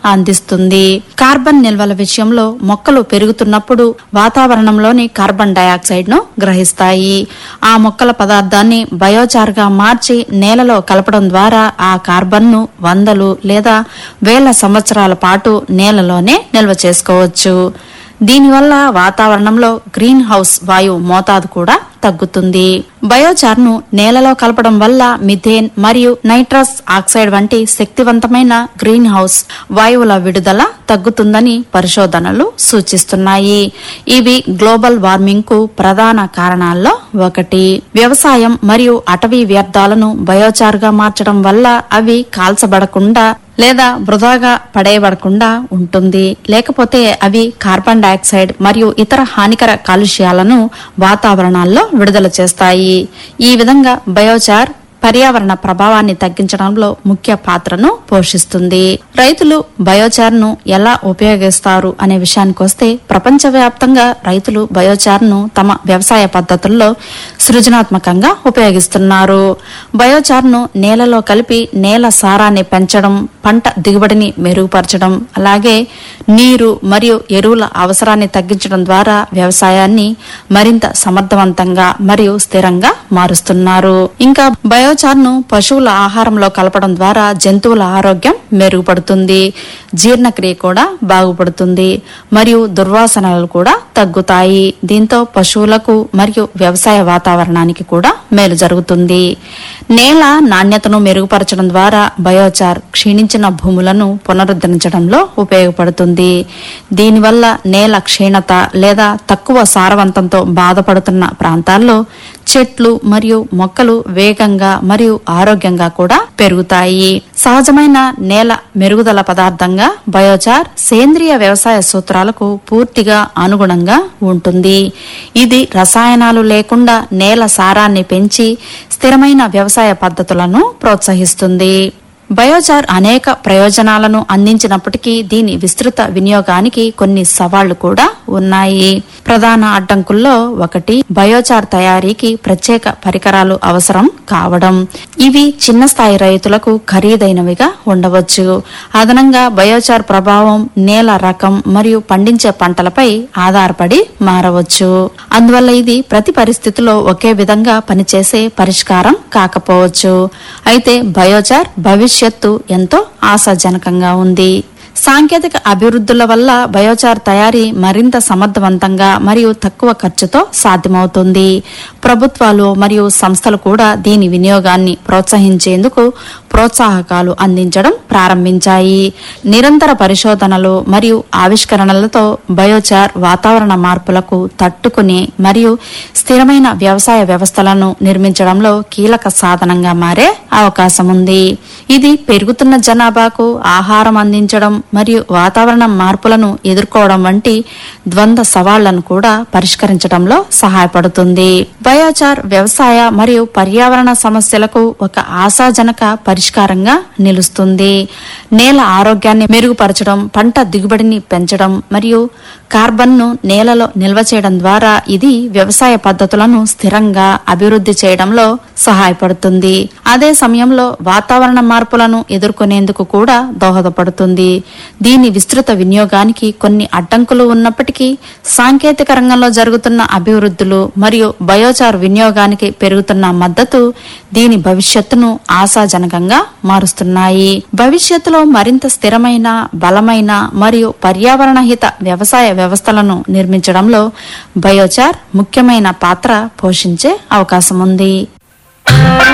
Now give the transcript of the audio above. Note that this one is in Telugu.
అందిస్తుంది కార్బన్ నిల్వల విషయంలో మొక్కలు పెరుగుతున్నప్పుడు వాతావరణంలోని కార్బన్ డయాక్సైడ్ ను గ్రహిస్తాయి ఆ మొక్కల పదార్థాన్ని బయోచార్ గా మార్చి నేలలో కలపడం ద్వారా ఆ కార్బన్ ను వందలు లేదా వేల సంవత్సరాల పాటు నేలలోనే నిల్వ చేసుకోవచ్చు దీనివల్ల వాతావరణంలో గ్రీన్ హౌస్ వాయువు మోతాదు కూడా తగ్గుతుంది బయోచార్ ను నేలలో కలపడం వల్ల మిథేన్ మరియు నైట్రస్ ఆక్సైడ్ వంటి శక్తివంతమైన గ్రీన్ హౌస్ వాయువుల విడుదల తగ్గుతుందని పరిశోధనలు సూచిస్తున్నాయి ఇవి గ్లోబల్ వార్మింగ్ కు ప్రధాన కారణాల్లో ఒకటి వ్యవసాయం మరియు అటవీ వ్యర్థాలను బయోచార్ గా మార్చడం వల్ల అవి కాల్చబడకుండా లేదా వృధాగా పడేయబడకుండా ఉంటుంది లేకపోతే అవి కార్బన్ డయాక్సైడ్ మరియు ఇతర హానికర కాలుష్యాలను వాతావరణాల్లో విడుదల చేస్తాయి ఈ విధంగా బయోచార్ పర్యావరణ ప్రభావాన్ని తగ్గించడంలో ముఖ్య పాత్రను పోషిస్తుంది రైతులు బయోచార్ ను ఎలా ఉపయోగిస్తారు అనే విషయానికి వస్తే ప్రపంచవ్యాప్తంగా రైతులు బయోచార్ ను తమ వ్యవసాయ పద్ధతుల్లో సృజనాత్మకంగా ఉపయోగిస్తున్నారు బయోచార్ ను నేలలో కలిపి నేల సారాన్ని పెంచడం పంట దిగుబడిని మెరుగుపరచడం అలాగే నీరు మరియు ఎరువుల అవసరాన్ని తగ్గించడం ద్వారా వ్యవసాయాన్ని మరింత సమర్థవంతంగా మరియు స్థిరంగా మారుస్తున్నారు ఇంకా బయోచార్ ను పశువుల ఆహారంలో కలపడం ద్వారా జంతువుల ఆరోగ్యం మెరుగుపడుతుంది జీర్ణక్రియ కూడా బాగుపడుతుంది మరియు దుర్వాసనలు కూడా తగ్గుతాయి దీంతో పశువులకు మరియు వ్యవసాయ వాతావరణానికి కూడా మేలు జరుగుతుంది నేల నాణ్యతను మెరుగుపరచడం ద్వారా బయోచార్ క్షీణించిన భూములను పునరుద్ధరించడంలో ఉపయోగపడుతుంది దీనివల్ల నేల క్షీణత లేదా తక్కువ సారవంతంతో బాధపడుతున్న ప్రాంతాల్లో చెట్లు మరియు మొక్కలు వేగంగా మరియు ఆరోగ్యంగా కూడా పెరుగుతాయి సహజమైన నేల మెరుగుదల పదార్థంగా బయోచార్ సేంద్రియ వ్యవసాయ సూత్రాలకు పూర్తిగా అనుగుణంగా ఉంటుంది ఇది రసాయనాలు లేకుండా నేల సారాన్ని పెంచి స్థిరమైన వ్యవసాయ పద్ధతులను ప్రోత్సహిస్తుంది బయోచార్ అనేక ప్రయోజనాలను అందించినప్పటికీ దీని విస్తృత వినియోగానికి కొన్ని సవాళ్లు కూడా ఉన్నాయి ప్రధాన అడ్డంకుల్లో ఒకటి బయోచార్ తయారీకి ప్రత్యేక పరికరాలు అవసరం కావడం ఇవి చిన్న స్థాయి రైతులకు ఖరీదైనవిగా ఉండవచ్చు అదనంగా బయోచార్ ప్రభావం నేల రకం మరియు పండించే పంటలపై ఆధారపడి మారవచ్చు అందువల్ల ఇది ప్రతి పరిస్థితిలో ఒకే విధంగా పనిచేసే పరిష్కారం కాకపోవచ్చు అయితే బయోచార్ భవిష్యత్తు ఎంతో ఆశాజనకంగా ఉంది సాంకేతిక అభివృద్ధుల వల్ల బయోచార్ తయారీ మరింత సమర్థవంతంగా మరియు తక్కువ ఖర్చుతో సాధ్యమవుతుంది ప్రభుత్వాలు మరియు సంస్థలు కూడా దీని వినియోగాన్ని ప్రోత్సహించేందుకు ప్రోత్సాహకాలు అందించడం ప్రారంభించాయి నిరంతర పరిశోధనలు మరియు ఆవిష్కరణలతో బయోచార్ వాతావరణ మార్పులకు తట్టుకుని మరియు స్థిరమైన వ్యవసాయ వ్యవస్థలను నిర్మించడంలో కీలక సాధనంగా మారే అవకాశం ఉంది ఇది పెరుగుతున్న జనాభాకు ఆహారం అందించడం మరియు వాతావరణ మార్పులను ఎదుర్కోవడం వంటి ద్వంద్వ సవాళ్లను కూడా పరిష్కరించడంలో సహాయపడుతుంది బయోచార్ వ్యవసాయ మరియు పర్యావరణ సమస్యలకు ఒక ఆశాజనక పరిష్కారంగా నిలుస్తుంది నేల ఆరోగ్యాన్ని మెరుగుపరచడం పంట దిగుబడిని పెంచడం మరియు కార్బన్ ను నేలలో నిల్వ చేయడం ద్వారా ఇది వ్యవసాయ పద్ధతులను స్థిరంగా అభివృద్ధి చేయడంలో సహాయపడుతుంది అదే సమయంలో వాతావరణ మార్పులను ఎదుర్కొనేందుకు కూడా దోహదపడుతుంది దీని విస్తృత వినియోగానికి కొన్ని అడ్డంకులు ఉన్నప్పటికీ సాంకేతిక రంగంలో జరుగుతున్న అభివృద్ధులు మరియు బయోచార్ వినియోగానికి పెరుగుతున్న మద్దతు దీని భవిష్యత్తును ఆశాజనకంగా మారుస్తున్నాయి భవిష్యత్తులో మరింత స్థిరమైన బలమైన మరియు పర్యావరణ హిత వ్యవసాయ వ్యవస్థలను నిర్మించడంలో బయోచార్ ముఖ్యమైన పాత్ర పోషించే అవకాశం ఉంది